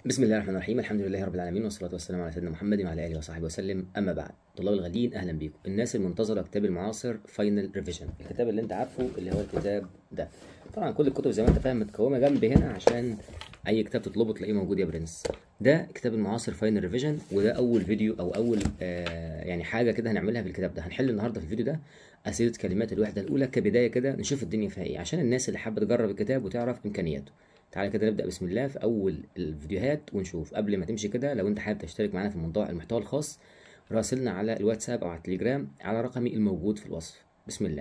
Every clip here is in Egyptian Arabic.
بسم الله الرحمن الرحيم الحمد لله رب العالمين والصلاة والسلام على سيدنا محمد وعلى آله وصحبه وسلم أما بعد طلاب الغاليين أهلا بيكم الناس المنتظرة كتاب المعاصر فاينل ريفيجن الكتاب اللي أنت عارفه اللي هو الكتاب ده طبعا كل الكتب زي ما أنت فاهم متكومة جنبي هنا عشان أي كتاب تطلبه تلاقيه موجود يا برنس ده كتاب المعاصر فاينل ريفيجن وده أول فيديو أو أول آه يعني حاجة كده هنعملها في الكتاب ده هنحل النهاردة في الفيديو ده أسئلة كلمات الوحدة الأولى كبداية كده نشوف الدنيا فيها إيه عشان الناس اللي حابة تجرب الكتاب وتعرف إمكانياته تعالى كده نبدأ بسم الله في أول الفيديوهات ونشوف قبل ما تمشي كده لو أنت حابب تشترك معانا في الموضوع المحتوى الخاص راسلنا على الواتساب أو على التليجرام على رقمي الموجود في الوصف بسم الله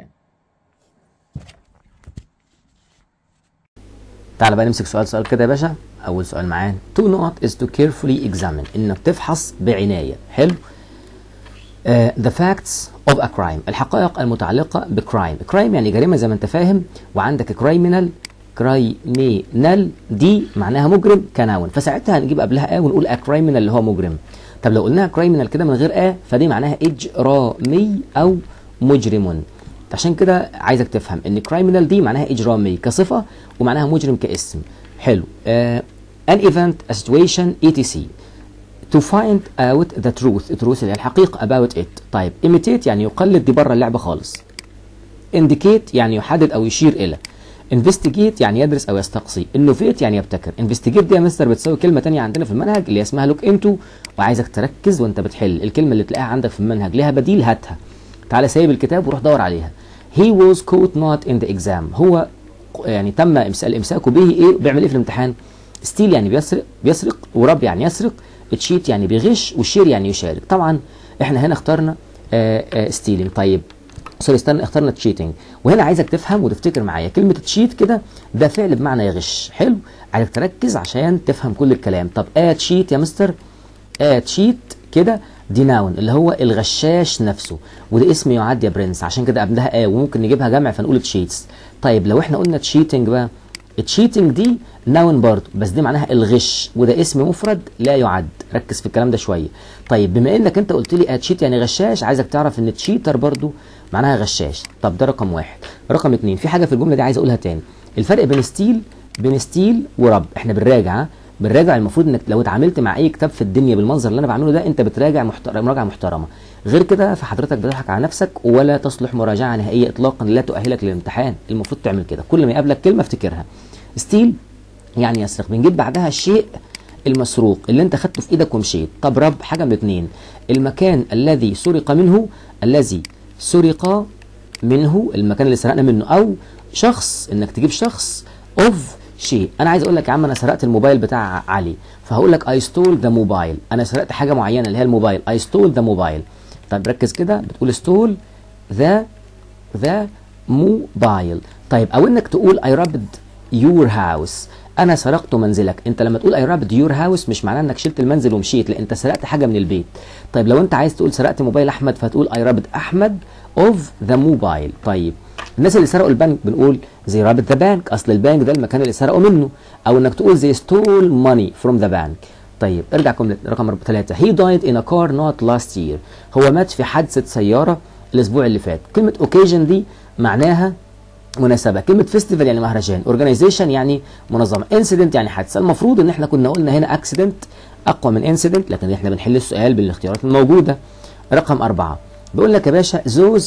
تعالى بقى نمسك سؤال سؤال كده يا باشا أول سؤال معانا to not is to carefully examine إنك تفحص بعناية حلو uh, the facts of a crime الحقائق المتعلقة بكرايم كرايم يعني جريمة زي ما أنت فاهم وعندك criminal كرايمينال دي معناها مجرم كنون فساعتها هنجيب قبلها ا ونقول ا كرايمينال اللي هو مجرم طب لو قلناها كرايمينال كده من غير ا فدي معناها اجرامي او مجرم عشان كده عايزك تفهم ان كرايمينال دي معناها اجرامي كصفه ومعناها مجرم كاسم حلو uh, an event a situation etc to find out the truth truth اللي هي الحقيقه about it طيب imitate يعني يقلد دي بره اللعبه خالص indicate يعني يحدد او يشير الى انفستيجيت يعني يدرس او يستقصي انوفيت يعني يبتكر انفستيجيت دي يا مستر بتساوي كلمه ثانيه عندنا في المنهج اللي اسمها لوك انتو وعايزك تركز وانت بتحل الكلمه اللي تلاقيها عندك في المنهج ليها بديل هاتها تعالى سايب الكتاب وروح دور عليها he was caught not in the exam هو يعني تم الامساك به ايه بيعمل ايه في الامتحان ستيل يعني بيسرق بيسرق ورب يعني يسرق تشيت يعني بيغش والشير يعني يشارك طبعا احنا هنا اخترنا ستيلينج طيب سوري استنى اخترنا تشيتنج وهنا عايزك تفهم وتفتكر معايا كلمه تشيت كده ده فعل بمعنى يغش حلو عايزك تركز عشان تفهم كل الكلام طب ا تشيت يا مستر ا تشيت كده دي ناون اللي هو الغشاش نفسه وده اسم يعد يا برنس عشان كده قبلها ا وممكن نجيبها جمع فنقول تشيتس طيب لو احنا قلنا تشيتنج بقى التشيتنج دي ناون برضه بس دي معناها الغش وده اسم مفرد لا يعد ركز في الكلام ده شويه طيب بما انك انت قلت لي اتشيت يعني غشاش عايزك تعرف ان تشيتر برضه معناها غشاش طب ده رقم واحد رقم اتنين في حاجه في الجمله دي عايز اقولها تاني الفرق بين ستيل بين ستيل ورب احنا بنراجع بنراجع المفروض انك لو اتعاملت مع اي كتاب في الدنيا بالمنظر اللي انا بعمله ده انت بتراجع محترم مراجعه محترمه غير كده فحضرتك بتضحك على نفسك ولا تصلح مراجعه نهائيه اطلاقا لا تؤهلك للامتحان المفروض تعمل كده كل ما يقابلك كلمه افتكرها ستيل يعني يسرق بنجيب بعدها الشيء المسروق اللي انت خدته في ايدك ومشيت طب رب حاجه من اتنين المكان الذي سرق منه الذي سرق منه المكان اللي سرقنا منه او شخص انك تجيب شخص اوف شيء انا عايز اقول لك يا عم انا سرقت الموبايل بتاع علي فهقول لك اي ستول ذا موبايل انا سرقت حاجه معينه اللي هي الموبايل اي ستول ذا موبايل طيب ركز كده بتقول ستول ذا ذا موبايل طيب او انك تقول اي رابد يور هاوس انا سرقت منزلك انت لما تقول اي رابد يور هاوس مش معناه انك شلت المنزل ومشيت لا انت سرقت حاجه من البيت طيب لو انت عايز تقول سرقت موبايل احمد فتقول اي رابد احمد اوف ذا موبايل طيب الناس اللي سرقوا البنك بنقول زي رابط ذا بانك اصل البنك ده المكان اللي سرقوا منه او انك تقول زي ستول ماني فروم ذا بانك طيب ارجع رقم ثلاثة he died in a car not last year هو مات في حادثة سيارة الأسبوع اللي فات كلمة occasion دي معناها مناسبة كلمة فيستيفال يعني مهرجان اورجانيزيشن يعني منظمة انسيدنت يعني حادثة المفروض ان احنا كنا قلنا هنا اكسيدنت اقوى من انسيدنت لكن احنا بنحل السؤال بالاختيارات الموجودة رقم أربعة بيقول لك يا باشا those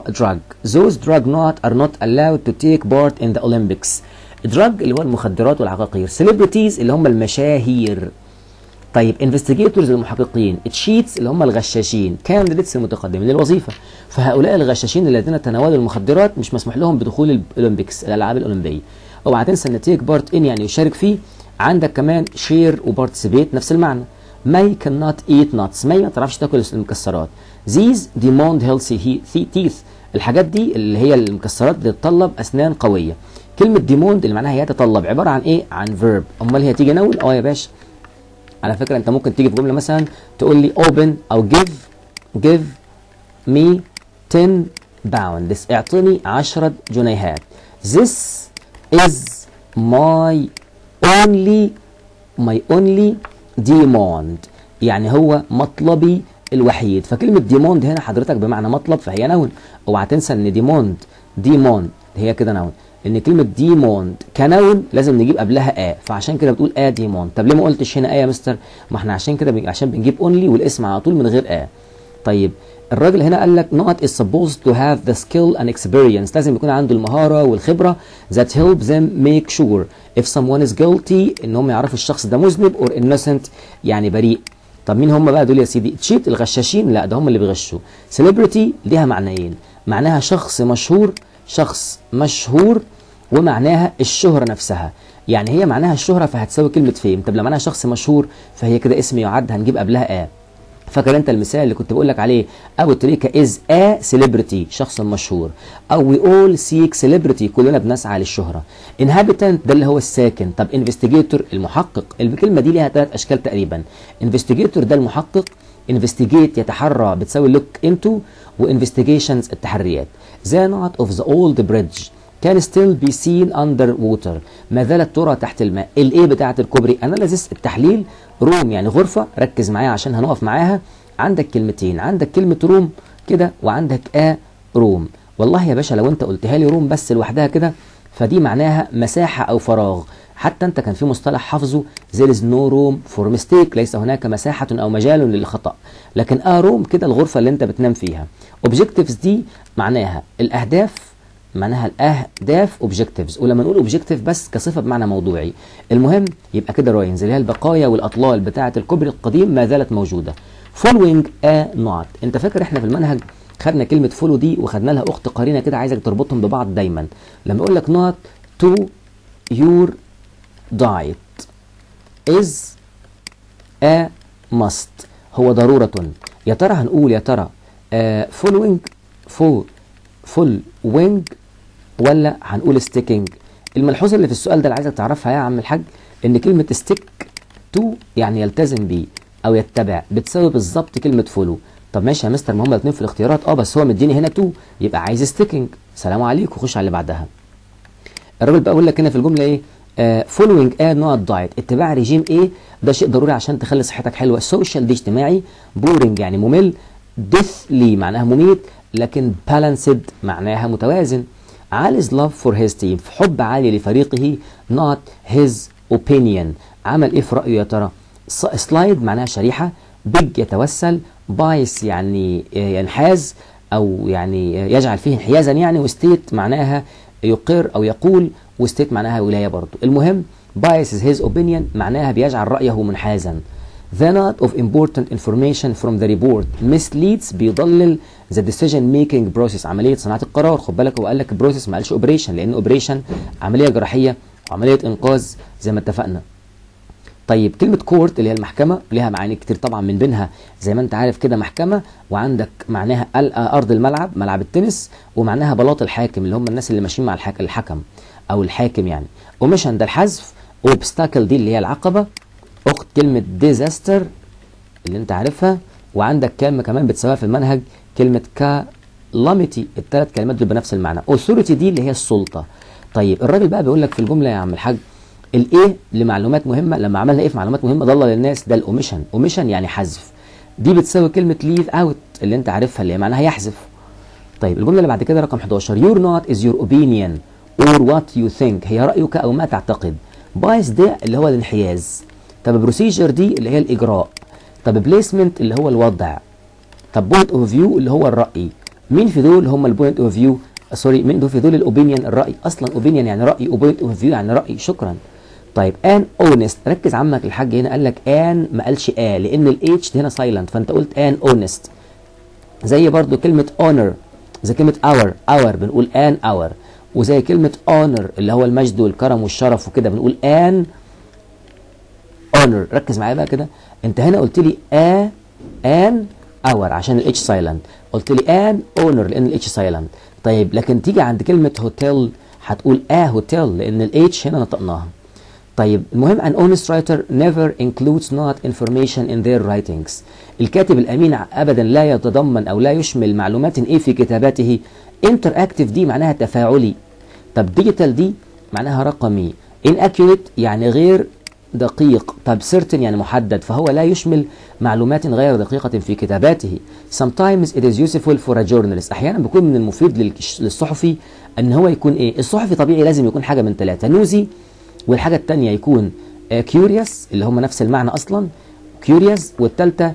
drug those drug not are not allowed to take part in the Olympics drug اللي هو المخدرات والعقاقير celebrities اللي هم المشاهير طيب investigators المحققين cheats اللي هم الغشاشين candidates المتقدمين للوظيفه فهؤلاء الغشاشين الذين تناولوا المخدرات مش مسموح لهم بدخول الاولمبيكس الالعاب الاولمبيه اوعى تنسى ان تيك بارت ان يعني يشارك فيه عندك كمان شير وبارتيسيبيت نفس المعنى may cannot eat nuts may ما تعرفش تاكل المكسرات these demand healthy teeth الحاجات دي اللي هي المكسرات بتتطلب اسنان قويه كلمه demand اللي معناها يتطلب عباره عن ايه عن verb امال هي تيجي نون اه يا باشا على فكره انت ممكن تيجي في جمله مثلا تقول لي open او give give me 10 pounds اعطني 10 جنيهات this is my only my only demand يعني هو مطلبي الوحيد فكلمه ديموند هنا حضرتك بمعنى مطلب فهي نون اوعى تنسى ان ديموند ديموند هي كده نون ان كلمه ديموند كنون لازم نجيب قبلها ا فعشان كده بتقول ا ديموند طب ليه ما قلتش هنا ا يا مستر ما احنا عشان كده بنج... عشان بنجيب اونلي والاسم على طول من غير ا طيب الراجل هنا قال لك not is supposed to have the skill and experience لازم يكون عنده المهارة والخبرة that help them make sure if someone is guilty ان هم يعرفوا الشخص ده مذنب or innocent يعني بريء طب مين هم بقى دول يا سيدي تشيت الغشاشين لا ده هم اللي بيغشوا celebrity ليها معنيين معناها شخص مشهور شخص مشهور ومعناها الشهرة نفسها يعني هي معناها الشهرة فهتساوي كلمة فيم طب لو معناها شخص مشهور فهي كده اسم يعد هنجيب قبلها ا فاكر انت المثال اللي كنت بقول لك عليه ابو تريكا از ا سيلبرتي شخص مشهور او وي اول سيك سيلبرتي كلنا بنسعى للشهره انهابيتنت ده اللي هو الساكن طب انفستيجيتور المحقق الكلمه دي ليها ثلاث اشكال تقريبا انفستيجيتور ده المحقق انفستيجيت يتحرى بتساوي لوك انتو وانفستيجيشنز التحريات ذا نوت اوف ذا اولد بريدج كان ستيل بي سين اندر ووتر ما زالت ترى تحت الماء الايه بتاعه الكوبري اناليزيس التحليل روم يعني غرفه ركز معايا عشان هنقف معاها عندك كلمتين عندك كلمه روم كده وعندك ا روم والله يا باشا لو انت قلتها لي روم بس لوحدها كده فدي معناها مساحه او فراغ حتى انت كان في مصطلح حافظه there is no room for mistake ليس هناك مساحة او مجال للخطأ لكن اه روم كده الغرفة اللي انت بتنام فيها objectives دي معناها الاهداف معناها الاهداف اوبجكتيفز ولما نقول اوبجكتيف بس كصفه بمعنى موضوعي المهم يبقى كده راينز اللي هي البقايا والاطلال بتاعه الكوبري القديم ما زالت موجوده فولوينج ا نوت انت فاكر احنا في المنهج خدنا كلمه فولو دي وخدنا لها اخت قرينه كده عايزك تربطهم ببعض دايما لما اقول لك نوت تو يور دايت از ا ماست هو ضروره يا ترى هنقول يا ترى فولوينج فول فول وينج ولا هنقول ستيكينج الملحوظه اللي في السؤال ده اللي عايزك تعرفها يا عم الحاج ان كلمه ستيك تو يعني يلتزم بيه او يتبع بتساوي بالظبط كلمه فولو طب ماشي يا مستر ما هما الاثنين في الاختيارات اه بس هو مديني هنا تو يبقى عايز ستيكينج سلام عليكم خش على اللي بعدها الراجل بقى يقول لك هنا في الجمله ايه فولوينج ا نوت دايت اتباع ريجيم ايه ده شيء ضروري عشان تخلي صحتك حلوه السوشيال دي اجتماعي بورنج يعني ممل ديثلي معناها مميت لكن بالانسد معناها متوازن عالي's love for his team في حب عالي لفريقه not his opinion عمل ايه في رأيه يا ترى سلايد معناها شريحة بيج يتوسل بايس يعني ينحاز او يعني يجعل فيه انحيازا يعني وستيت معناها يقر او يقول وستيت معناها ولاية برضو المهم بايس is his opinion معناها بيجعل رأيه منحازا The not of important information from the report misleads بيضلل the decision making process عملية صناعة القرار خد بالك هو قال لك process ما قالش operation لأن operation عملية جراحية وعملية إنقاذ زي ما اتفقنا طيب كلمة كورت اللي هي المحكمة ليها معاني كتير طبعا من بينها زي ما انت عارف كده محكمة وعندك معناها أرض الملعب ملعب التنس ومعناها بلاط الحاكم اللي هم الناس اللي ماشيين مع الحك... الحكم أو الحاكم يعني ومشن ده الحذف وبستاكل دي اللي هي العقبة اخت كلمه ديزاستر اللي انت عارفها وعندك كلمه كمان بتساويها في المنهج كلمه كالاميتي الثلاث كلمات دول بنفس المعنى اوثوريتي دي اللي هي السلطه طيب الراجل بقى بيقول لك في الجمله يا عم الحاج الايه لمعلومات مهمه لما عملنا ايه في معلومات مهمه ضل للناس ده الاوميشن اوميشن يعني حذف دي بتساوي كلمه ليف اوت اللي انت عارفها اللي هي معناها يحذف طيب الجمله اللي بعد كده رقم 11 your not is your opinion or what you think هي رايك او ما تعتقد بايس ده اللي هو الانحياز طب بروسيجر دي اللي هي الاجراء طب بليسمنت اللي هو الوضع طب بوينت اوف فيو اللي هو الراي مين في دول هم البوينت اوف فيو سوري مين دول في دول الاوبينيون الراي اصلا اوبينيون يعني راي وبوينت اوف فيو يعني راي شكرا طيب ان اونست ركز عمك الحاج هنا قال لك ان ما قالش ا لان الاتش هنا سايلنت فانت قلت ان اونست زي برضو كلمه اونر زي كلمه اور اور بنقول ان اور وزي كلمه اونر اللي هو المجد والكرم والشرف وكده بنقول ان اونر ركز معايا بقى كده انت هنا قلت لي ا ان اور عشان الاتش سايلنت قلت لي ان اونر لان الاتش سايلنت طيب لكن تيجي عند كلمه هوتيل هتقول ا هوتيل لان الاتش هنا نطقناها طيب المهم an honest writer never includes not information in their writings الكاتب الامين ابدا لا يتضمن او لا يشمل معلومات ايه في كتاباته interactive دي معناها تفاعلي طب digital دي معناها رقمي inaccurate يعني غير دقيق طب certain يعني محدد فهو لا يشمل معلومات غير دقيقة في كتاباته sometimes it is useful for a journalist أحيانا بيكون من المفيد للكش- للصحفي أن هو يكون إيه الصحفي طبيعي لازم يكون حاجة من ثلاثة نوزي والحاجة التانية يكون آه، curious اللي هم نفس المعنى أصلا curious والتالتة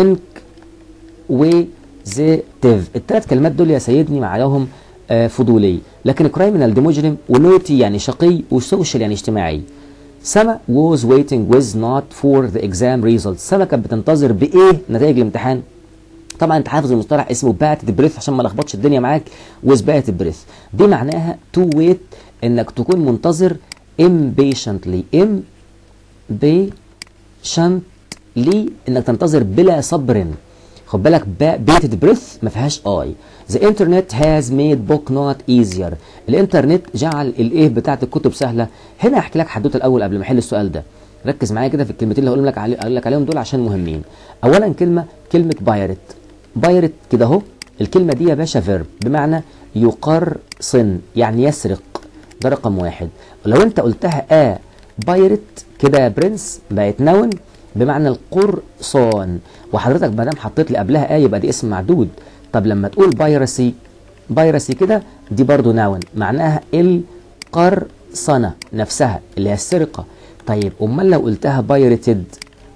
inquisitive الثلاث كلمات دول يا سيدني معاهم آه، فضولي لكن كرايمنال دي مجرم ونوتي يعني شقي وسوشيال يعني اجتماعي سما was waiting with not for the exam results سما كانت بتنتظر بايه نتائج الامتحان طبعا انت حافظ المصطلح اسمه باتد بريث عشان ما لخبطش الدنيا معاك with باتد بريث دي معناها to wait انك تكون منتظر impatiently impatiently انك تنتظر بلا صبر خد بالك بيتد بريث ما فيهاش اي The internet has made book not easier الانترنت جعل الايه بتاعت الكتب سهله هنا هحكي لك حدوته الاول قبل ما احل السؤال ده ركز معايا كده في الكلمتين اللي هقول لك علي... هقول لك عليهم دول عشان مهمين اولا كلمه كلمه بايرت بايرت كده اهو الكلمه دي يا باشا فيرب بمعنى يقرصن يعني يسرق ده رقم واحد ولو انت قلتها ا بايرت كده يا برنس بقت نون بمعنى القرصان وحضرتك ما دام حطيت لي قبلها ا يبقى دي اسم معدود طب لما تقول بايرسي بايرسي كده دي برضو نون معناها القرصنه نفسها اللي هي السرقه طيب امال لو قلتها بايرتد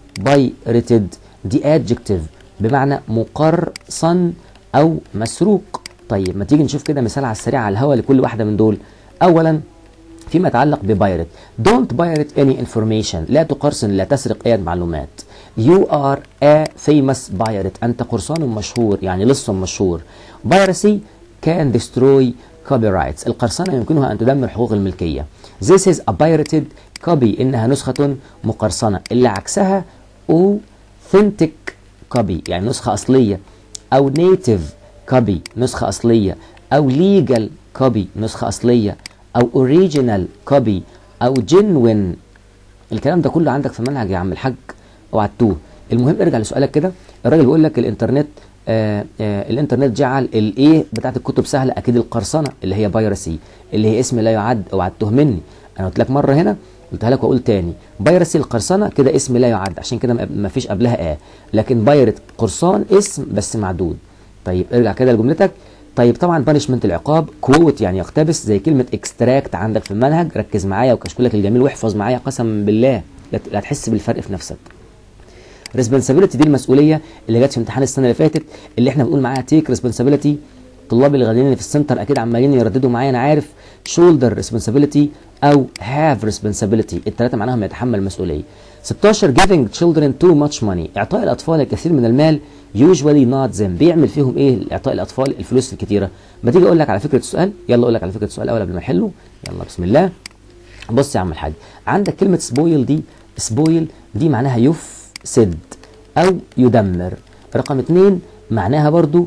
بايرتد دي ادجكتيف بمعنى مقرصن او مسروق طيب ما تيجي نشوف كده مثال على السريع على الهوا لكل واحده من دول اولا فيما يتعلق ببايرت don't pirate any information لا تقرصن لا تسرق اي معلومات you are a famous pirate انت قرصان مشهور يعني لص مشهور piracy can destroy copyrights القرصنة يمكنها ان تدمر حقوق الملكية this is a pirated copy انها نسخة مقرصنة اللي عكسها authentic copy يعني نسخة اصلية او native copy نسخة اصلية او legal copy نسخة اصلية او اوريجينال كوبي او جنوين الكلام ده كله عندك في المنهج يا عم الحاج اوعى تتوه المهم ارجع لسؤالك كده الراجل بيقول لك الانترنت آه آه الانترنت جعل الايه بتاعت الكتب سهله اكيد القرصنه اللي هي بايرسي اللي هي اسم لا يعد اوعى تتوه مني انا قلت لك مره هنا قلتها لك واقول تاني بايرسي القرصنه كده اسم لا يعد عشان كده ما فيش قبلها اه لكن بايرت قرصان اسم بس معدود طيب ارجع كده لجملتك طيب طبعا بانشمنت العقاب كوت يعني يقتبس زي كلمه اكستراكت عندك في المنهج ركز معايا وكشكولك الجميل واحفظ معايا قسما بالله لا تحس بالفرق في نفسك ريسبونسابيلتي دي المسؤوليه اللي جت في امتحان السنه اللي فاتت اللي احنا بنقول معاها تيك ريسبونسابيلتي طلاب الغاليين في السنتر اكيد عمالين يرددوا معايا انا عارف شولدر ريسبونسابيلتي او هاف ريسبونسابيلتي الثلاثه معناهم يتحمل مسؤوليه 16 giving children too much money اعطاء الاطفال الكثير من المال usually not them بيعمل فيهم ايه اعطاء الاطفال الفلوس الكتيره ما تيجي اقول لك على فكره السؤال يلا اقول لك على فكره السؤال الاول قبل ما نحله يلا بسم الله بص يا عم الحاج عندك كلمه سبويل دي سبويل دي معناها يفسد او يدمر رقم اتنين معناها برضو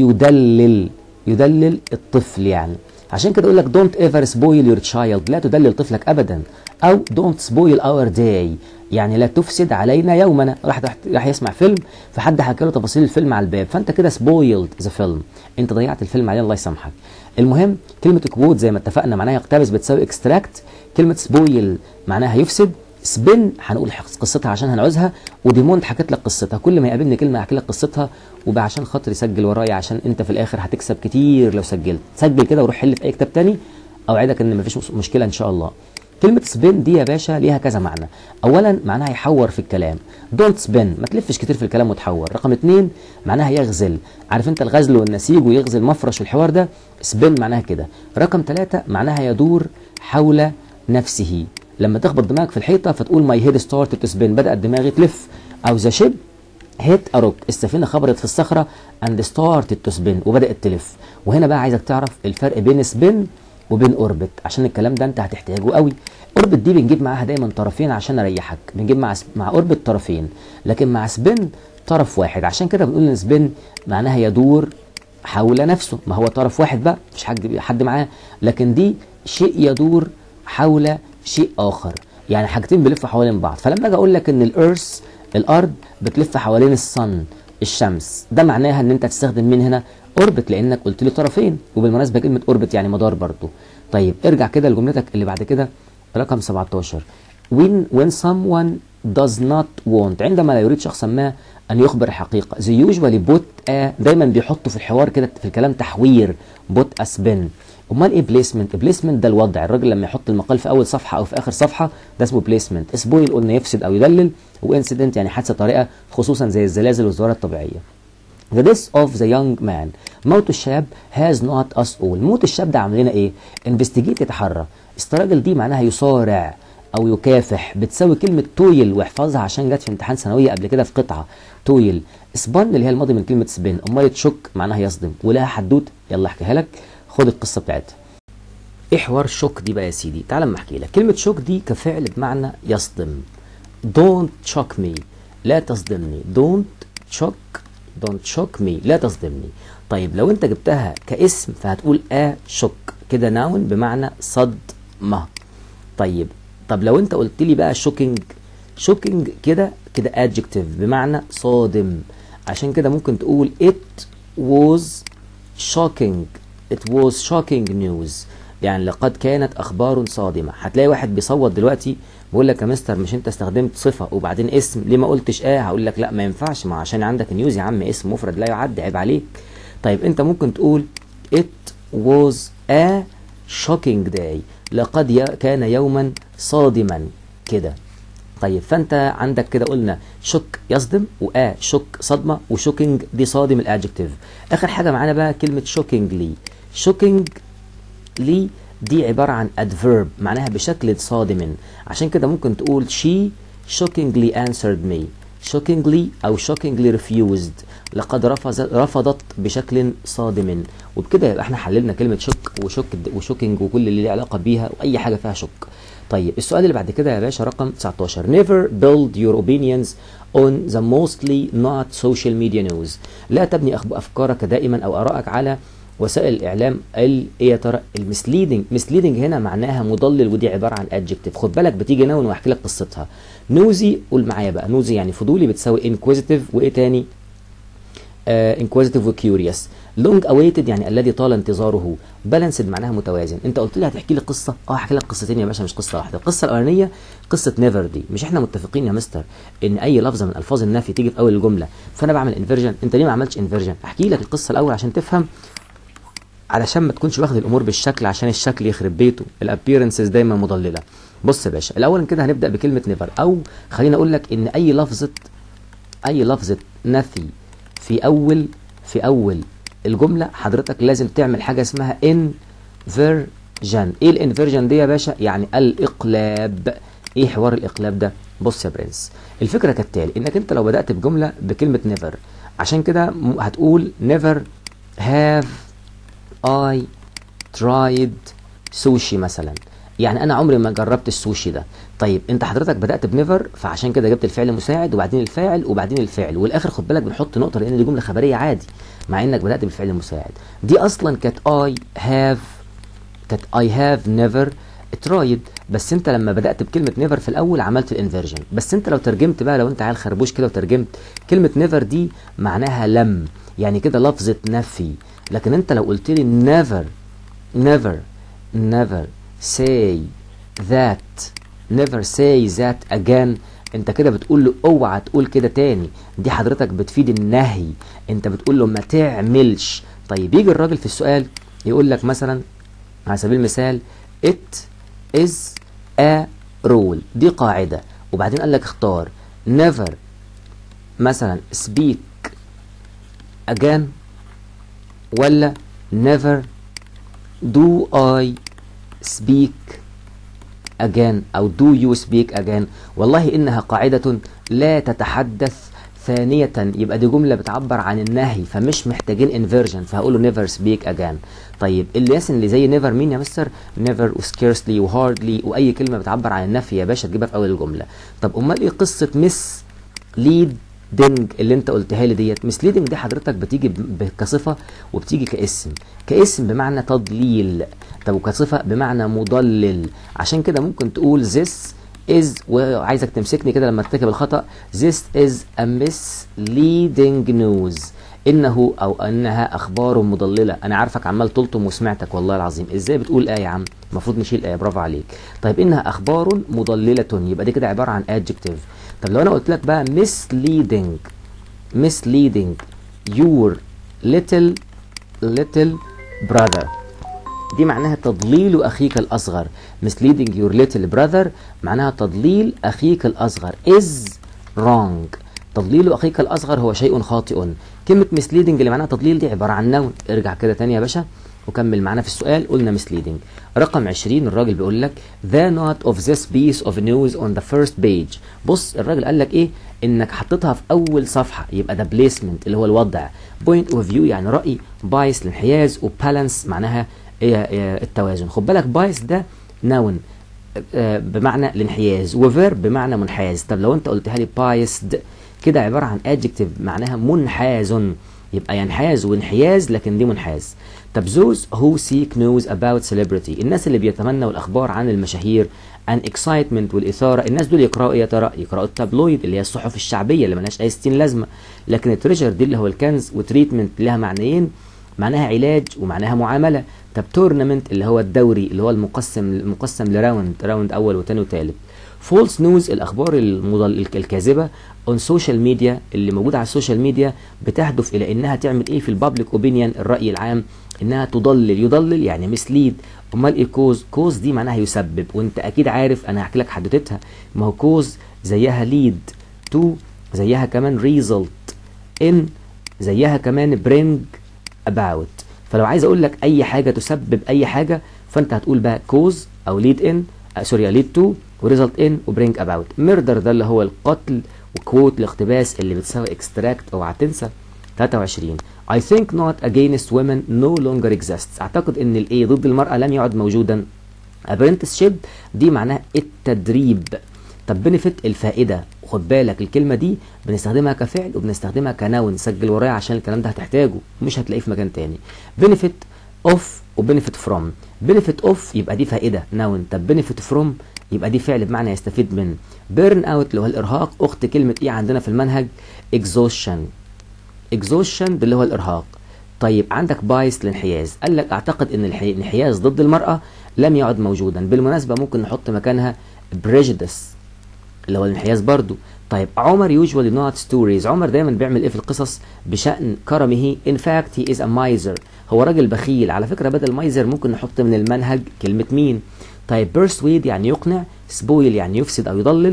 يدلل يدلل الطفل يعني عشان كده اقول لك don't ever spoil your child لا تدلل طفلك ابدا او don't spoil our day يعني لا تفسد علينا يومنا راح راح يسمع فيلم فحد حكى له تفاصيل الفيلم على الباب فانت كده سبويلد ذا فيلم انت ضيعت الفيلم عليه الله يسامحك المهم كلمه كوت زي ما اتفقنا معناها يقتبس بتساوي اكستراكت كلمه سبويل معناها يفسد سبين هنقول قصتها عشان هنعوزها وديموند حكت لك قصتها كل ما يقابلني كلمه احكي لك قصتها وعشان خاطر يسجل ورايا عشان انت في الاخر هتكسب كتير لو سجلت سجل كده وروح حل في اي كتاب تاني اوعدك ان مفيش مشكله ان شاء الله كلمة سبين دي يا باشا ليها كذا معنى أولا معناها يحور في الكلام دونت سبين ما تلفش كتير في الكلام وتحور رقم اتنين معناها يغزل عارف انت الغزل والنسيج ويغزل مفرش والحوار ده سبين معناها كده رقم ثلاثة معناها يدور حول نفسه لما تخبط دماغك في الحيطة فتقول ماي هيد ستارت تو سبين بدأت دماغي تلف أو ذا شيب هيت أروك السفينة خبرت في الصخرة اند ستارت تو سبين وبدأت تلف وهنا بقى عايزك تعرف الفرق بين سبين وبين اوربت عشان الكلام ده انت هتحتاجه قوي اوربت دي بنجيب معاها دايما طرفين عشان اريحك بنجيب مع مع اوربت طرفين لكن مع سبين طرف واحد عشان كده بنقول ان سبين معناها يدور حول نفسه ما هو طرف واحد بقى مفيش حد حد معاه لكن دي شيء يدور حول شيء اخر يعني حاجتين بيلفوا حوالين بعض فلما اجي اقول لك ان الارث الارض بتلف حوالين الصن الشمس ده معناها ان انت تستخدم من هنا اوربت لانك قلت لي طرفين وبالمناسبه كلمه اوربت يعني مدار برضو طيب ارجع كده لجملتك اللي بعد كده رقم 17 when when someone does not want عندما لا يريد شخصا ما ان يخبر الحقيقه they usually put a دايما بيحطوا في الحوار كده في الكلام تحوير put a spin امال ايه بليسمنت بليسمنت ده الوضع الراجل لما يحط المقال في اول صفحه او في اخر صفحه ده اسمه بليسمنت سبويل قلنا يفسد او يدلل وانسيدنت يعني حادثه طارئه خصوصا زي الزلازل والظواهر الطبيعيه The death of the young man موت الشاب has not us all موت الشاب ده عامل لنا ايه investigate يتحرى استراجل دي معناها يصارع او يكافح بتساوي كلمه تويل واحفظها عشان جت في امتحان ثانويه قبل كده في قطعه تويل سبن اللي هي الماضي من كلمه سبن امال تشك معناها يصدم ولها حدوته يلا احكيها لك خد القصه بتاعتها ايه حوار شوك دي بقى يا سيدي تعال اما احكي لك كلمه شوك دي كفعل بمعنى يصدم don't shock me لا تصدمني don't shock don't shock me لا تصدمني طيب لو انت جبتها كاسم فهتقول ا شوك كده ناون بمعنى صدمه طيب طب لو انت قلت لي بقى شوكينج شوكينج كده كده adjective بمعنى صادم عشان كده ممكن تقول it was shocking it was shocking news يعني لقد كانت اخبار صادمه هتلاقي واحد بيصوت دلوقتي بيقول لك يا مستر مش انت استخدمت صفه وبعدين اسم ليه ما قلتش اه هقول لك لا ما ينفعش ما عشان عندك نيوز يا عم اسم مفرد لا يعد عيب عليك طيب انت ممكن تقول it was a shocking day لقد ي- كان يوما صادما كده طيب فانت عندك كده قلنا شك يصدم وآ شك صدمه وشوكينج دي صادم الادجكتيف اخر حاجه معانا بقى كلمه شوكينجلي شوكينج لي دي عبارة عن adverb معناها بشكل صادم عشان كده ممكن تقول she shockingly answered me shockingly أو shockingly refused لقد رفض رفضت بشكل صادم وبكده يبقى احنا حللنا كلمة شك وشك وشوكينج وكل اللي ليه علاقة بيها وأي حاجة فيها شك طيب السؤال اللي بعد كده يا باشا رقم 19 never build your opinions on the mostly not social media news لا تبني أخب- أفكارك دائما أو آرائك على وسائل الاعلام ال ايه يا ترى المسليدنج مسليدنج هنا معناها مضلل ودي عباره عن ادجكتيف خد بالك بتيجي نون واحكي لك قصتها نوزي قول معايا بقى نوزي يعني فضولي بتساوي انكويزيتيف وايه تاني انكويزيتيف وكيوريوس لونج اويتد يعني الذي طال انتظاره بالانسد معناها متوازن انت قلت لي هتحكي لي قصه اه هحكي لك قصتين يا باشا مش قصه واحده القصه الاولانيه قصه نيفر دي مش احنا متفقين يا مستر ان اي لفظه من الفاظ النفي تيجي في اول الجمله فانا بعمل انفيرجن انت ليه ما عملتش انفيرجن احكي لك القصه الاول عشان تفهم علشان ما تكونش واخد الامور بالشكل عشان الشكل يخرب بيته الابيرنسز دايما مضلله بص يا باشا الاول كده هنبدا بكلمه نيفر او خليني اقول لك ان اي لفظه اي لفظه نفي في اول في اول الجمله حضرتك لازم تعمل حاجه اسمها انفيرجن ايه الانفيرجن دي يا باشا يعني الاقلاب ايه حوار الاقلاب ده بص يا برنس الفكره كالتالي انك انت لو بدات بجمله بكلمه نيفر عشان كده م- هتقول نيفر هاف I tried sushi مثلا يعني انا عمري ما جربت السوشي ده طيب انت حضرتك بدات بنيفر فعشان كده جبت الفعل مساعد وبعدين الفاعل وبعدين الفعل والاخر خد بالك بنحط نقطه لان دي جمله خبريه عادي مع انك بدات بالفعل المساعد دي اصلا كانت I have كانت I have never tried بس انت لما بدات بكلمه نيفر في الاول عملت الانفيرجن بس انت لو ترجمت بقى لو انت عيل خربوش كده وترجمت كلمه نيفر دي معناها لم يعني كده لفظه نفي لكن انت لو قلت لي never never never say that never say that again انت كده بتقول له اوعى تقول كده تاني دي حضرتك بتفيد النهي انت بتقول له ما تعملش طيب يجي الراجل في السؤال يقول لك مثلا على سبيل المثال it is a rule دي قاعدة وبعدين قال لك اختار never مثلا speak again ولا never do I speak again أو do you speak again والله إنها قاعدة لا تتحدث ثانية يبقى دي جملة بتعبر عن النهي فمش محتاجين inversion فهقول له never speak again طيب الياسن اللي زي never مين يا مستر never و scarcely و hardly وأي كلمة بتعبر عن النفي يا باشا تجيبها في أول الجملة طب أمال إيه قصة miss lead دينج اللي انت قلتها لي ديت مسليدنج دي حضرتك بتيجي ب- كصفه وبتيجي كاسم كاسم بمعنى تضليل طب وكصفه بمعنى مضلل عشان كده ممكن تقول this is وعايزك تمسكني كده لما ارتكب الخطا this is a misleading news انه او انها اخبار مضلله انا عارفك عمال تلطم وسمعتك والله العظيم ازاي بتقول ايه يا عم المفروض نشيل ايه برافو عليك طيب انها اخبار مضلله يبقى دي كده عباره عن adjective طب لو انا قلت لك بقى misleading misleading your little little brother دي معناها تضليل اخيك الاصغر misleading your little brother معناها تضليل اخيك الاصغر is wrong تضليل اخيك الاصغر هو شيء خاطئ كلمه misleading اللي معناها تضليل دي عباره عن نون ارجع كده تاني يا باشا وكمل معانا في السؤال قلنا misleading رقم 20 الراجل بيقول لك the note of this piece of news on the first page بص الراجل قال لك ايه انك حطيتها في اول صفحه يبقى ده placement اللي هو الوضع point of view يعني راي bias الانحياز وبالانس معناها إيه إيه التوازن خد بالك بايس ده نون بمعنى الانحياز وفيرب بمعنى منحاز طب لو انت قلتها لي بايسد كده عباره عن adjective معناها منحاز يبقى ينحاز وانحياز لكن دي منحاز طب those who seek news about celebrity الناس اللي بيتمنوا الاخبار عن المشاهير an excitement والاثاره الناس دول يقراوا ايه يا ترى يقراوا التابلويد اللي هي الصحف الشعبيه اللي ملهاش اي ستين لازمه لكن التريجر دي اللي هو الكنز وتريتمنت لها معنيين معناها علاج ومعناها معامله طب تورنمنت اللي هو الدوري اللي هو المقسم المقسم لراوند راوند اول وثاني وثالث فولس نيوز الاخبار المضل الكاذبه اون سوشيال ميديا اللي موجوده على السوشيال ميديا بتهدف الى انها تعمل ايه في البابليك اوبينيون الراي العام انها تضلل يضلل يعني مسليد امال ايه كوز كوز دي معناها يسبب وانت اكيد عارف انا هحكي لك حدوتتها ما هو كوز زيها ليد تو زيها كمان ريزلت ان زيها كمان برينج اباوت فلو عايز اقول لك اي حاجه تسبب اي حاجه فانت هتقول بقى كوز او ليد ان سوري ليد تو وريزلت ان وبرينج اباوت ميردر ده اللي هو القتل وكوت الاقتباس اللي بتساوي اكستراكت اوعى تنسى 23 I think not against women no longer exists اعتقد ان الايه ضد المرأة لم يعد موجودا apprenticeship دي معناها التدريب طب بنفت الفائدة خد بالك الكلمة دي بنستخدمها كفعل وبنستخدمها كنون سجل ورايا عشان الكلام ده هتحتاجه مش هتلاقيه في مكان تاني benefit of وبنفت from benefit of يبقى دي فائدة نون طب benefit from يبقى دي فعل بمعنى يستفيد من بيرن اوت اللي هو الارهاق اخت كلمه ايه عندنا في المنهج exhaustion exhaustion ده اللي هو الارهاق طيب عندك بايس الانحياز قال لك اعتقد ان الانحياز ضد المراه لم يعد موجودا بالمناسبه ممكن نحط مكانها prejudice اللي هو الانحياز برضو طيب عمر يوجوالي نوت ستوريز عمر دايما بيعمل ايه في القصص بشأن كرمه in fact he is a miser هو راجل بخيل على فكرة بدل مايزر ممكن نحط من المنهج كلمة مين طيب persuade يعني يقنع سبويل يعني يفسد او يضلل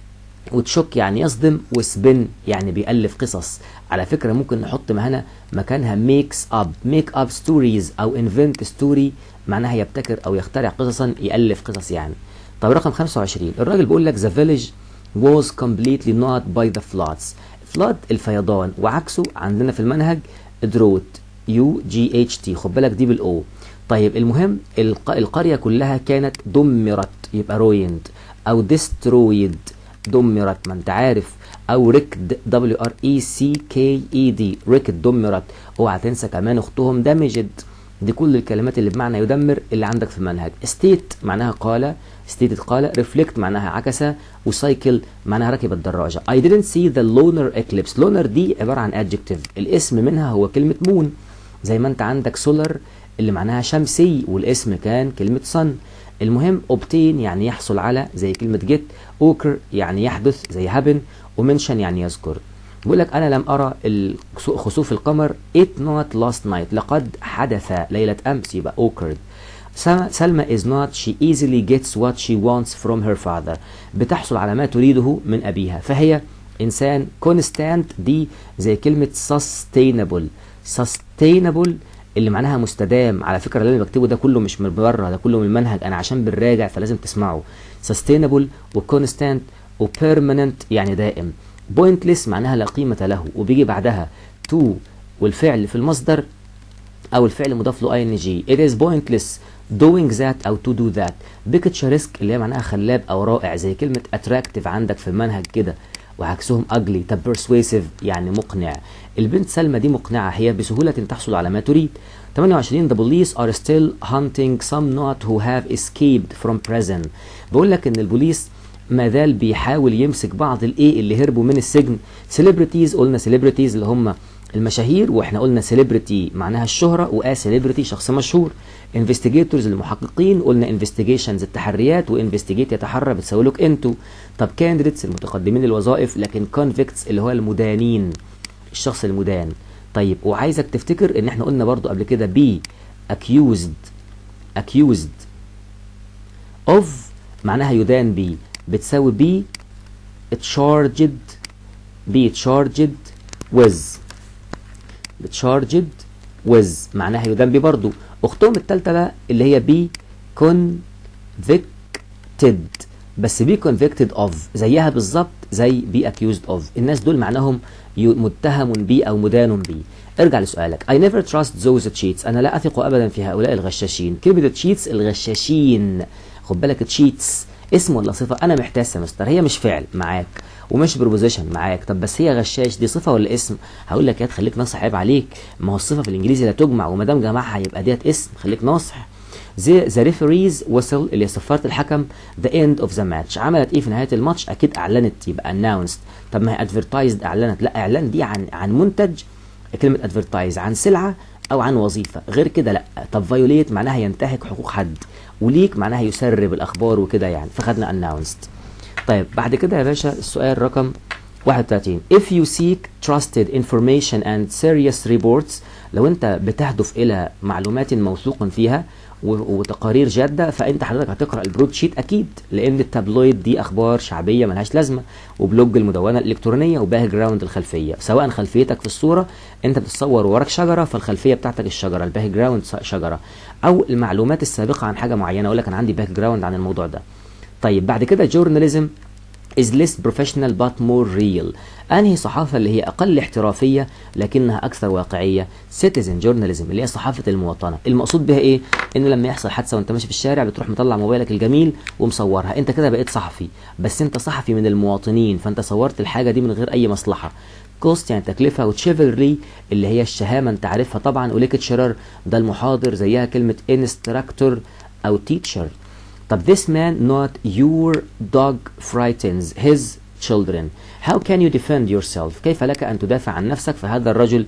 وتشك يعني يصدم وسبن يعني بيألف قصص على فكرة ممكن نحط هنا مكانها ميكس اب ميك اب ستوريز او انفنت ستوري معناها يبتكر او يخترع قصصا يألف قصص يعني طب رقم 25 الراجل بيقول لك the village was completely not by the floods flood الفيضان وعكسه عندنا في المنهج drought يو جي اتش تي خد بالك دي بالاو طيب المهم الق... القرية كلها كانت دمرت يبقى رويند او ديسترويد دمرت ما انت عارف او ريكد دبليو ار اي سي كي اي دي ريكد دمرت اوعى تنسى كمان اختهم دامجد دي كل الكلمات اللي بمعنى يدمر اللي عندك في المنهج ستيت معناها قال ستيتد قال ريفلكت معناها عكس وسايكل معناها ركب الدراجة I didn't see the lunar eclipse lunar دي عبارة عن adjective الاسم منها هو كلمة مون زي ما انت عندك سولار اللي معناها شمسي والاسم كان كلمة sun المهم obtain يعني يحصل على زي كلمة get اوكر يعني يحدث زي happen ومنشن يعني يذكر بيقول لك انا لم ارى خسوف القمر it not last night لقد حدث ليلة امس يبقى occurred سلمى is not she easily gets what she wants from her father بتحصل على ما تريده من أبيها فهي إنسان constant دي زي كلمة sustainable sustainable اللي معناها مستدام على فكرة اللي أنا بكتبه ده كله مش من بره ده كله من المنهج أنا عشان بنراجع فلازم تسمعه sustainable وconstant وpermanent يعني دائم pointless معناها لا قيمة له وبيجي بعدها to والفعل في المصدر او الفعل مضاف له اي ان جي it is pointless doing that او to do that picturesque اللي هي معناها خلاب او رائع زي كلمه attractive عندك في المنهج كده وعكسهم ugly طب persuasive يعني مقنع البنت سلمى دي مقنعه هي بسهوله تحصل على ما تريد 28 the police are still hunting some not who have escaped from prison بقول لك ان البوليس ما زال بيحاول يمسك بعض الايه اللي هربوا من السجن celebrities قلنا celebrities اللي هم المشاهير واحنا قلنا سيلبرتي معناها الشهرة وآ سيلبرتي شخص مشهور انفستيجيتورز المحققين قلنا انفستيجيشنز التحريات وانفستيجيت يتحرى بتساوي لك انتو طب كانديديتس المتقدمين للوظائف لكن كونفيكتس اللي هو المدانين الشخص المدان طيب وعايزك تفتكر ان احنا قلنا برضو قبل كده بي accused accused of معناها يدان بي بتساوي بي charged be charged with charged with معناها يدان بي برضو اختهم التالتة بقى اللي هي be convicted بس be convicted of زيها بالظبط زي be accused of الناس دول معناهم متهم بي او مدان بي ارجع لسؤالك I never trust those cheats انا لا اثق ابدا في هؤلاء الغشاشين كلمة cheats الغشاشين خد بالك تشيتس اسم ولا صفة أنا محتاج يا مستر هي مش فعل معاك ومش بروبوزيشن معاك طب بس هي غشاش دي صفة ولا اسم هقول لك يا تخليك ناصح عيب عليك ما هو الصفة في الإنجليزي لا تجمع وما دام جمعها يبقى ديت اسم خليك ناصح زي ذا ريفريز وصل اللي صفارة الحكم ذا اند اوف ذا ماتش عملت ايه في نهايه الماتش اكيد اعلنت يبقى اناونسد طب ما هي ادفرتايزد اعلنت لا اعلان دي عن عن منتج كلمه ادفرتايز عن سلعه او عن وظيفه غير كده لا طب فايوليت معناها ينتهك حقوق حد وليك معناها يسرب الاخبار وكده يعني فخدنا announced طيب بعد كده يا باشا السؤال رقم 31 if you seek trusted information and serious reports لو انت بتهدف الى معلومات موثوق فيها وتقارير جاده فانت حضرتك هتقرا البرود شيت اكيد لان التابلويد دي اخبار شعبيه ملهاش لازمه وبلوج المدونه الالكترونيه وباك جراوند الخلفيه سواء خلفيتك في الصوره انت بتصور وراك شجره فالخلفيه بتاعتك الشجره الباك جراوند شجره او المعلومات السابقه عن حاجه معينه اقول لك انا عندي باك جراوند عن الموضوع ده طيب بعد كده جورناليزم is less professional but more real انهي صحافه اللي هي اقل احترافيه لكنها اكثر واقعيه citizen journalism اللي هي صحافه المواطنه المقصود بها ايه ان لما يحصل حادثه وانت ماشي في الشارع بتروح مطلع موبايلك الجميل ومصورها انت كده بقيت صحفي بس انت صحفي من المواطنين فانت صورت الحاجه دي من غير اي مصلحه كوست يعني تكلفه وتشيفلري اللي هي الشهامه انت عارفها طبعا وليكتشرر ده المحاضر زيها كلمه انستراكتور او تيتشر طب this man not your dog frightens his children how can you defend yourself كيف لك أن تدافع عن نفسك فهذا الرجل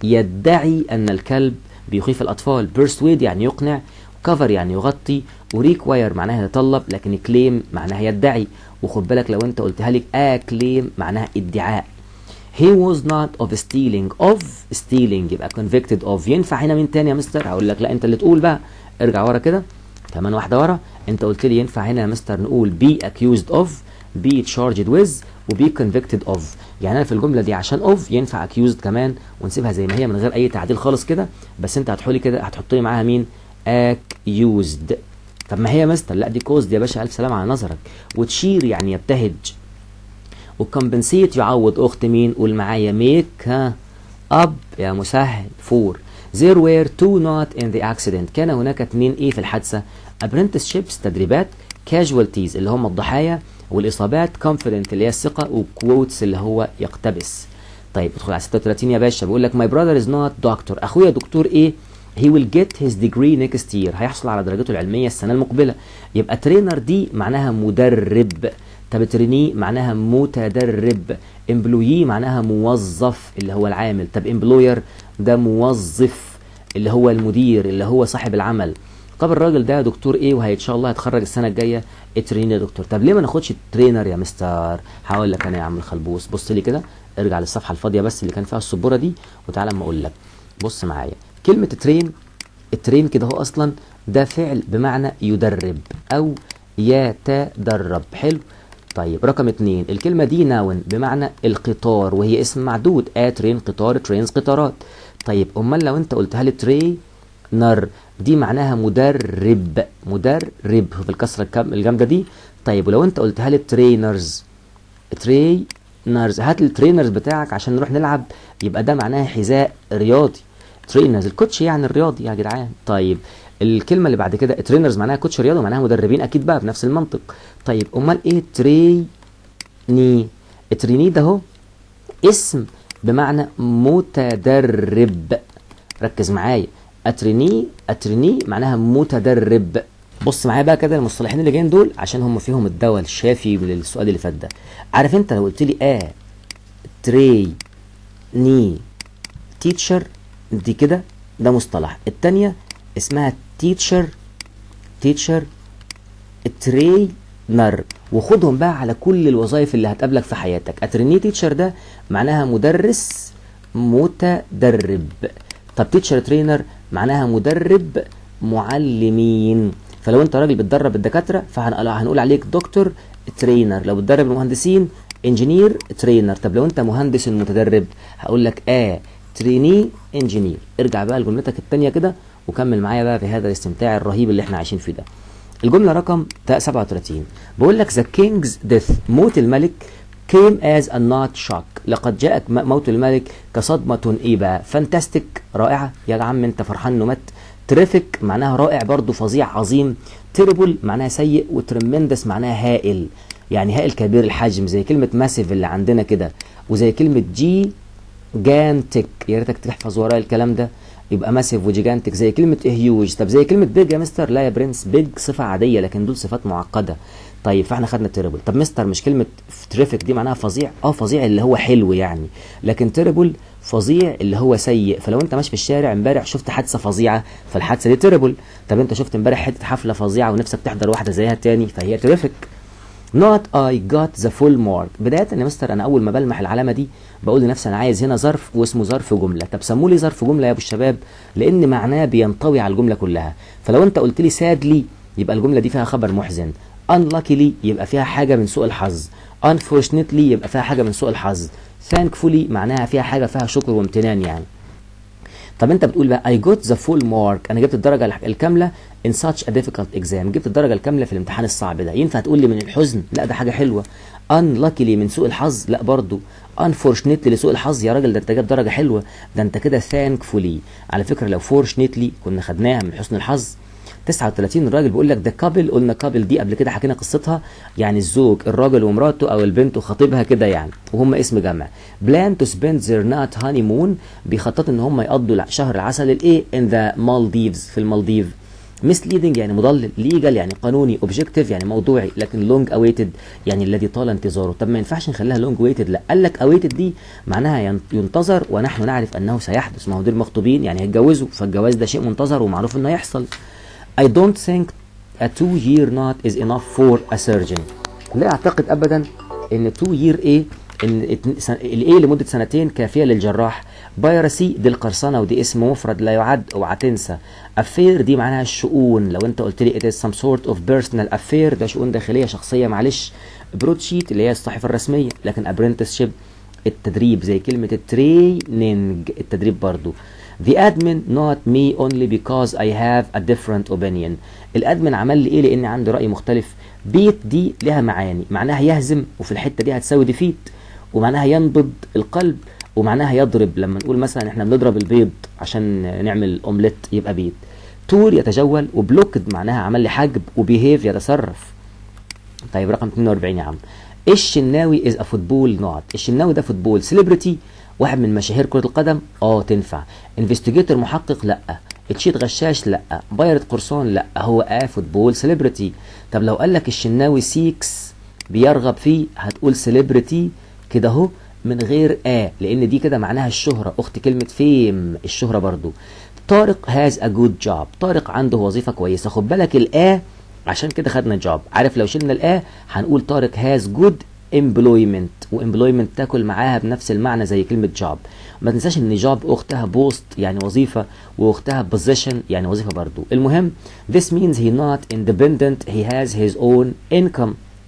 يدعي أن الكلب بيخيف الأطفال persuade يعني يقنع cover يعني يغطي وريكواير معناها يتطلب لكن claim معناها يدعي وخد بالك لو انت قلتها لي claim معناها ادعاء he was not of stealing of stealing يبقى convicted of ينفع هنا مين تاني يا مستر هقول لك لا انت اللي تقول بقى ارجع ورا كده كمان واحده ورا انت قلت لي ينفع هنا يا مستر نقول be accused of be charged with وبي convicted of يعني انا في الجمله دي عشان of ينفع accused كمان ونسيبها زي ما هي من غير اي تعديل خالص كده بس انت هتحط لي كده هتحط لي معاها مين accused طب ما هي يا مستر لا دي caused يا باشا الف سلام على نظرك وتشير يعني يبتهج وكمبنسيت يعوض اخت مين قول معايا ميك ها اب يا مسهل فور There were two not in the accident كان هناك اثنين ايه في الحادثة apprenticeships تدريبات casualties اللي هم الضحايا والاصابات confident اللي هي الثقة وquotes اللي هو يقتبس طيب ادخل على 36 يا باشا بيقول لك my brother is not doctor اخويا دكتور ايه he will get his degree next year هيحصل على درجته العلمية السنة المقبلة يبقى ترينر دي معناها مدرب طب تريني معناها متدرب امبلويي معناها موظف اللي هو العامل طب امبلوير ده موظف اللي هو المدير اللي هو صاحب العمل طب الراجل ده دكتور ايه وهي ان شاء الله هيتخرج السنه الجايه ترينر دكتور طب ليه ما ناخدش ترينر يا مستر هقول لك انا يا عم الخلبوس بص لي كده ارجع للصفحه الفاضيه بس اللي كان فيها السبوره دي وتعالى اما اقول لك بص معايا كلمه ترين الترين كده هو اصلا ده فعل بمعنى يدرب او يتدرب حلو طيب رقم اتنين الكلمة دي ناون بمعنى القطار وهي اسم معدود آ ترين قطار ترينز قطارات طيب أمال لو أنت قلتها لي تري نر دي معناها مدرب مدرب في الكسرة الجامدة دي طيب ولو أنت قلتها لي ترينرز ترينرز هات الترينرز بتاعك عشان نروح نلعب يبقى ده معناها حذاء رياضي ترينرز الكوتش يعني الرياضي يا جدعان طيب الكلمه اللي بعد كده ترينرز معناها كوتش رياضي ومعناها مدربين اكيد بقى بنفس المنطق طيب امال ايه تريني تريني ده اهو اسم بمعنى متدرب ركز معايا اتريني اتريني معناها متدرب بص معايا بقى كده المصطلحين اللي جايين دول عشان هم فيهم الدواء الشافي للسؤال اللي فات ده عارف انت لو قلت لي اه تري ني teacher دي كده ده مصطلح التانية اسمها teacher teacher ترينر وخدهم بقى على كل الوظائف اللي هتقابلك في حياتك اتريني تيتشر ده معناها مدرس متدرب طب تيتشر ترينر معناها مدرب معلمين فلو انت راجل بتدرب الدكاتره فهنقول عليك دكتور ترينر لو بتدرب المهندسين انجينير ترينر طب لو انت مهندس متدرب هقول لك اه تريني انجينير ارجع بقى لجملتك الثانيه كده وكمل معايا بقى في هذا الاستمتاع الرهيب اللي احنا عايشين فيه ده الجملة رقم 37 بقول لك the king's death موت الملك came as a not shock لقد جاءك موت الملك كصدمة ايه بقى فانتاستيك رائعة يا عم انت فرحان انه مات تريفيك معناها رائع برضو فظيع عظيم تيربل معناها سيء وترمندس معناها هائل يعني هائل كبير الحجم زي كلمة ماسيف اللي عندنا كده وزي كلمة جي جانتك يا ريتك تحفظ ورايا الكلام ده يبقى ماسيف وجيجانتك زي كلمة هيوج طب زي كلمة بيج يا مستر لا يا برنس بيج صفة عادية لكن دول صفات معقدة طيب فاحنا خدنا تيربل طب مستر مش كلمة تريفيك دي معناها فظيع اه فظيع اللي هو حلو يعني لكن تيربل فظيع اللي هو سيء فلو انت ماشي في الشارع امبارح شفت حادثة فظيعة فالحادثة دي تيربل طب انت شفت امبارح حتة حفلة فظيعة ونفسك تحضر واحدة زيها تاني فهي تريفيك not I got the full mark بداية يا مستر أنا أول ما بلمح العلامة دي بقول لنفسي أنا عايز هنا ظرف واسمه ظرف جملة طب سموا لي ظرف جملة يا أبو الشباب لأن معناه بينطوي على الجملة كلها فلو أنت قلت لي sadly يبقى الجملة دي فيها خبر محزن unluckily يبقى فيها حاجة من سوء الحظ unfortunately يبقى فيها حاجة من سوء الحظ thankfully معناها فيها حاجة فيها شكر وامتنان يعني طب انت بتقول بقى I got the full mark انا جبت الدرجه الكامله in such a difficult exam جبت الدرجه الكامله في الامتحان الصعب ده ينفع تقول لي من الحزن لا ده حاجه حلوه unluckily من سوء الحظ لا برضو unfortunately لسوء الحظ يا راجل ده انت جايب درجه حلوه ده انت كده thankfully على فكره لو fortunately كنا خدناها من حسن الحظ 39 الراجل بيقول لك ده كابل قلنا كابل دي قبل كده حكينا قصتها يعني الزوج الراجل ومراته او البنت وخطيبها كده يعني وهم اسم جمع بلان تو سبيند زير نات هاني مون بيخططوا ان هم يقضوا شهر العسل الايه ان ذا مالديفز في المالديف misleading يعني مضلل legal يعني قانوني objective يعني موضوعي لكن long awaited يعني الذي طال انتظاره طب ما ينفعش نخليها long awaited لا قال لك awaited دي معناها ينتظر ونحن نعرف انه سيحدث ما هو دول مخطوبين يعني هيتجوزوا فالجواز ده شيء منتظر ومعروف انه هيحصل I don't think a two year knot is enough for a surgeon لا اعتقد ابدا ان two year ايه ان الايه لمده سنتين كافيه للجراح بايرسي دي القرصنه ودي اسم مفرد لا يعد اوعى تنسى افير دي معناها الشؤون لو انت قلت لي it is some sort of personal affair ده شؤون داخليه شخصيه معلش برودشيت اللي هي الصحيفه الرسميه لكن apprenticeship التدريب زي كلمه التريننج التدريب برضو The admin not me only because I have a different opinion. الادمن عمل لي ايه لان عندي راي مختلف. بيت دي لها معاني، معناها يهزم وفي الحته دي هتساوي ديفيت ومعناها ينبض القلب ومعناها يضرب لما نقول مثلا احنا بنضرب البيض عشان نعمل اومليت يبقى بيض. تور يتجول وبلوكد معناها عمل لي حجب وبيهيف يتصرف. طيب رقم 42 يا عم. الشناوي از ا فوتبول نوت الشناوي ده فوتبول سيلبرتي واحد من مشاهير كرة القدم اه تنفع انفستيجيتور محقق لا تشيت غشاش لا بايرة قرصان لا هو اه فوتبول سيلبرتي طب لو قال لك الشناوي سيكس بيرغب فيه هتقول سيلبرتي كده اهو من غير اه لان دي كده معناها الشهرة اخت كلمة فيم الشهرة برضو طارق هاز ا جود جوب طارق عنده وظيفة كويسة خد بالك الاه عشان كده خدنا جوب عارف لو شلنا الاه هنقول طارق هاز جود امبلويمنت وامبلويمنت تاكل معاها بنفس المعنى زي كلمه جوب ما تنساش ان جوب اختها بوست يعني وظيفه واختها بوزيشن يعني وظيفه برضو المهم this means he not independent he has his own income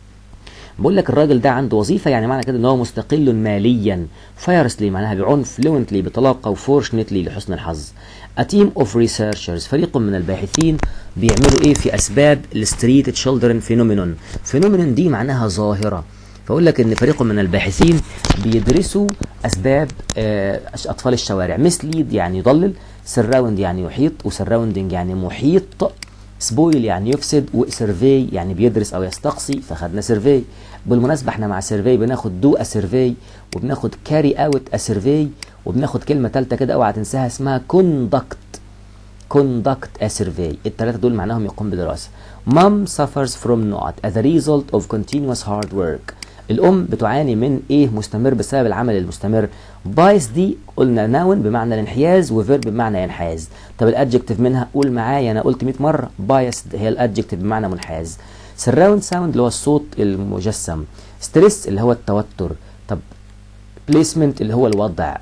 بقول لك الراجل ده عنده وظيفه يعني معنى كده ان هو مستقل ماليا فايرسلي معناها بعنف فلوينتلي بطلاقه وفورشنتلي لحسن الحظ A team of researchers فريق من الباحثين بيعملوا ايه في اسباب الستريت تشيلدرن فينومينون فينومينون دي معناها ظاهره فاقول لك ان فريق من الباحثين بيدرسوا اسباب آه اطفال الشوارع مسليد يعني يضلل سراوند يعني يحيط وسراوندنج يعني محيط سبويل يعني يفسد وسيرفي يعني بيدرس او يستقصي فخدنا سيرفي بالمناسبه احنا مع سيرفي بناخد دو سيرفي وبناخد كاري اوت سيرفي وبناخد كلمه ثالثه كده اوعى تنساها اسمها كوندكت conduct a survey الثلاثة دول معناهم يقوم بدراسة Mom suffers from not as a result of continuous hard work الام بتعاني من ايه مستمر بسبب العمل المستمر بايس دي قلنا ناون بمعنى الانحياز وفيرب بمعنى ينحاز طب الادجكتيف منها قول معايا انا قلت 100 مره بايس هي الادجكتيف بمعنى منحاز سراوند ساوند اللي هو الصوت المجسم ستريس اللي هو التوتر طب بليسمنت اللي هو الوضع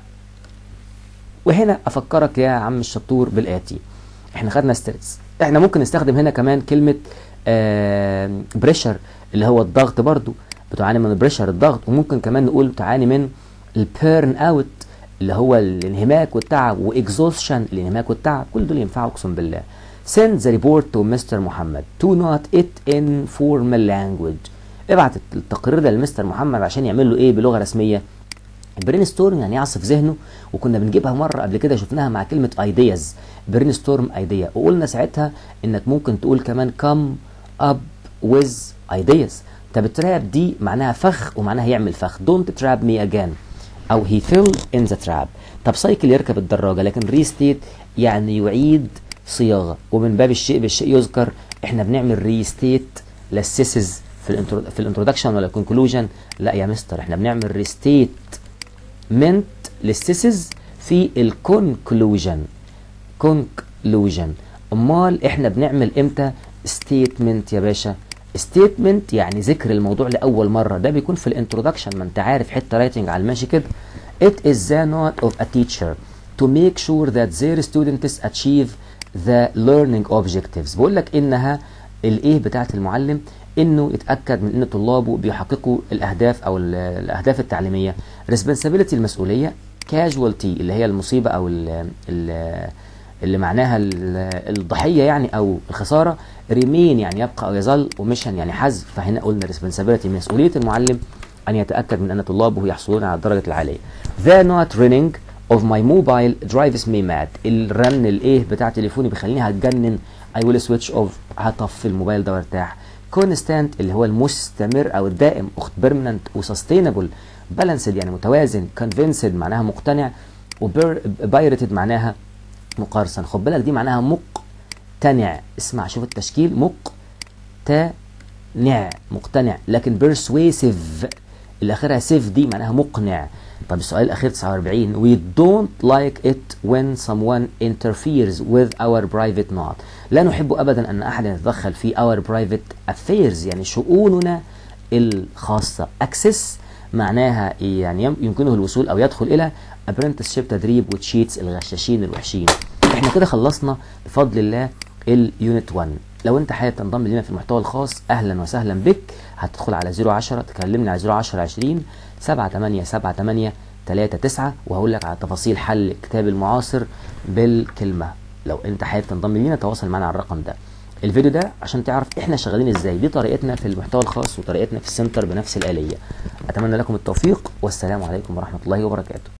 وهنا افكرك يا عم الشطور بالاتي احنا خدنا ستريس احنا ممكن نستخدم هنا كمان كلمه آه بريشر اللي هو الضغط برضو بتعاني من البريشر الضغط وممكن كمان نقول تعاني من البيرن اوت اللي هو الانهماك والتعب واكزوشن الانهماك والتعب كل دول ينفعوا اقسم بالله send the report to Mr. محمد to not it in formal language ابعت التقرير ده لمستر محمد عشان يعمل له ايه بلغه رسميه البرين ستورم يعني يعصف ذهنه وكنا بنجيبها مره قبل كده شفناها مع كلمه ايدياز برين ستورم ايديا وقلنا ساعتها انك ممكن تقول كمان كم اب ويز ايدياز طب التراب دي معناها فخ ومعناها يعمل فخ دونت تراب مي اجان او هي فيل ان ذا تراب طب سايكل يركب الدراجه لكن ريستيت يعني يعيد صياغه ومن باب الشيء بالشيء يذكر احنا بنعمل ريستيت للسيسز في الانترو في الانترودكشن ولا الكونكلوجن لا يا مستر احنا بنعمل ريستيت منت للسيسز في الكونكلوجن كونكلوجن امال احنا بنعمل امتى ستيتمنت يا باشا ستيتمنت يعني ذكر الموضوع لاول مره ده بيكون في الانترودكشن ما انت عارف حته رايتنج على الماشي كده it is the note of a teacher to make sure that their students achieve the learning objectives بقول لك انها الايه بتاعت المعلم انه يتاكد من ان طلابه بيحققوا الاهداف او الاهداف التعليميه responsibility المسؤوليه casualty اللي هي المصيبه او ال ال اللي معناها الضحيه يعني او الخساره ريمين يعني يبقى او يظل وميشن يعني حذف فهنا قلنا responsibility مسؤوليه المعلم ان يتاكد من ان طلابه يحصلون على الدرجه العاليه the not running of my mobile drives me mad الرن الايه بتاع تليفوني بيخليني هتجنن I will switch off هطفي الموبايل ده وارتاح constant اللي هو المستمر او الدائم اخت permanent وsustainable balanced يعني متوازن convinced معناها مقتنع وبايرتد معناها مقارصا خد بالك دي معناها مقتنع اسمع شوف التشكيل مقتنع مقتنع لكن persuasive اللي اخرها سيف دي معناها مقنع طب السؤال الاخير 49 we don't like it when someone interferes with our private not لا نحب ابدا ان احد يتدخل في our private affairs يعني شؤوننا الخاصه access معناها يعني يمكنه الوصول او يدخل الى apprenticeship تدريب وتشيتس الغشاشين الوحشين احنا كده خلصنا بفضل الله اليونت 1 لو انت حابب تنضم لنا في المحتوى الخاص اهلا وسهلا بك هتدخل على 010 تكلمني على 010 20 7878 39 وهقول لك على تفاصيل حل كتاب المعاصر بالكلمه لو انت حابب تنضم لينا تواصل معنا على الرقم ده الفيديو ده عشان تعرف احنا شغالين ازاي دي طريقتنا في المحتوى الخاص وطريقتنا في السنتر بنفس الآلية اتمنى لكم التوفيق والسلام عليكم ورحمة الله وبركاته